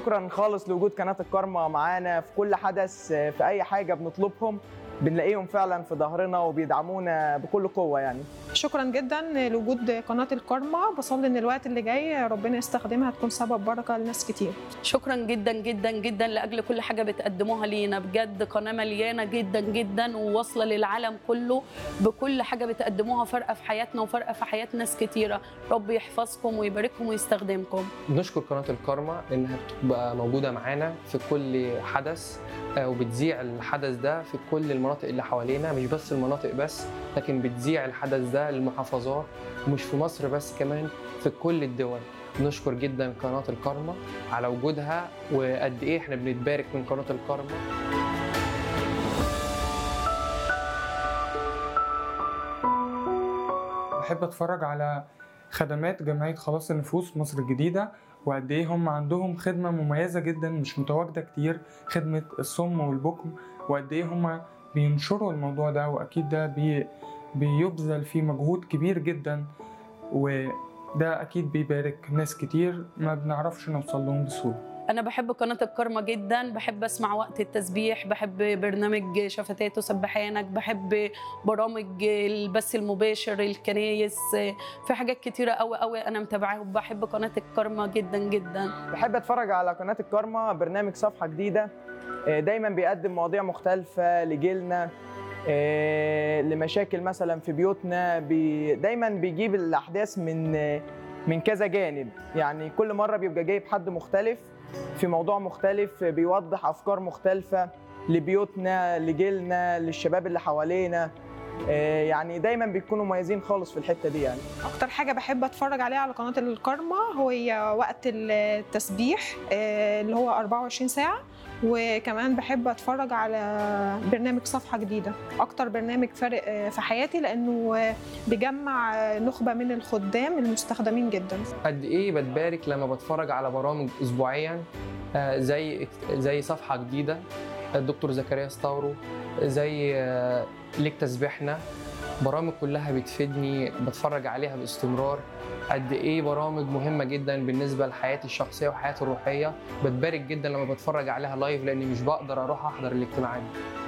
شكرا خالص لوجود قناه الكارما معانا في كل حدث في اي حاجه بنطلبهم بنلاقيهم فعلا في ظهرنا وبيدعمونا بكل قوه يعني شكرا جدا لوجود قناه الكارما بصلي ان الوقت اللي جاي ربنا يستخدمها تكون سبب بركه لناس كتير شكرا جدا جدا جدا لاجل كل حاجه بتقدموها لينا بجد قناه مليانه جدا جدا وواصله للعالم كله بكل حاجه بتقدموها فارقه في حياتنا وفارقه في حياه ناس كتيره رب يحفظكم ويبارككم ويستخدمكم بنشكر قناه الكارما انها بتبقى موجوده معانا في كل حدث آه، وبتذيع الحدث ده في كل المناطق اللي حوالينا مش بس المناطق بس لكن بتذيع الحدث ده للمحافظات ومش في مصر بس كمان في كل الدول نشكر جدا قناه الكارما على وجودها وقد ايه احنا بنتبارك من قناه الكارما بحب اتفرج على خدمات جمعية خلاص النفوس مصر الجديدة وقد ايه هم عندهم خدمة مميزة جدا مش متواجدة كتير خدمة الصم والبكم وقد ايه هم بينشروا الموضوع ده واكيد ده بي بيبذل فيه مجهود كبير جدا وده اكيد بيبارك ناس كتير ما بنعرفش نوصل لهم بسهولة انا بحب قناه الكرمة جدا بحب اسمع وقت التسبيح بحب برنامج شفتات وسبحانك بحب برامج البث المباشر الكنايس في حاجات كتيره قوي قوي انا متابعاها وبحب قناه الكرمة جدا جدا بحب اتفرج على قناه الكارما برنامج صفحه جديده آه، دايما بيقدم مواضيع مختلفه لجيلنا آه، لمشاكل مثلا في بيوتنا بي دايما بيجيب الاحداث من آه، من كذا جانب يعني كل مره بيبقى جايب حد مختلف في موضوع مختلف بيوضح افكار مختلفه لبيوتنا لجيلنا للشباب اللي حوالينا آه، يعني دايما بيكونوا مميزين خالص في الحته دي يعني اكتر حاجه بحب اتفرج عليها على قناه الكارما هي وقت التسبيح آه، اللي هو 24 ساعه وكمان بحب اتفرج على برنامج صفحه جديده اكتر برنامج فارق آه، في حياتي لانه آه، بيجمع آه، نخبه من الخدام المستخدمين جدا قد ايه بتبارك لما بتفرج على برامج اسبوعيا آه، زي زي صفحه جديده الدكتور زكريا ستاورو زي آه، ليك تسبيحنا برامج كلها بتفيدني بتفرج عليها باستمرار قد ايه برامج مهمه جدا بالنسبه لحياتي الشخصيه وحياتي الروحيه بتبارك جدا لما بتفرج عليها لايف لاني مش بقدر اروح احضر الاجتماعات دي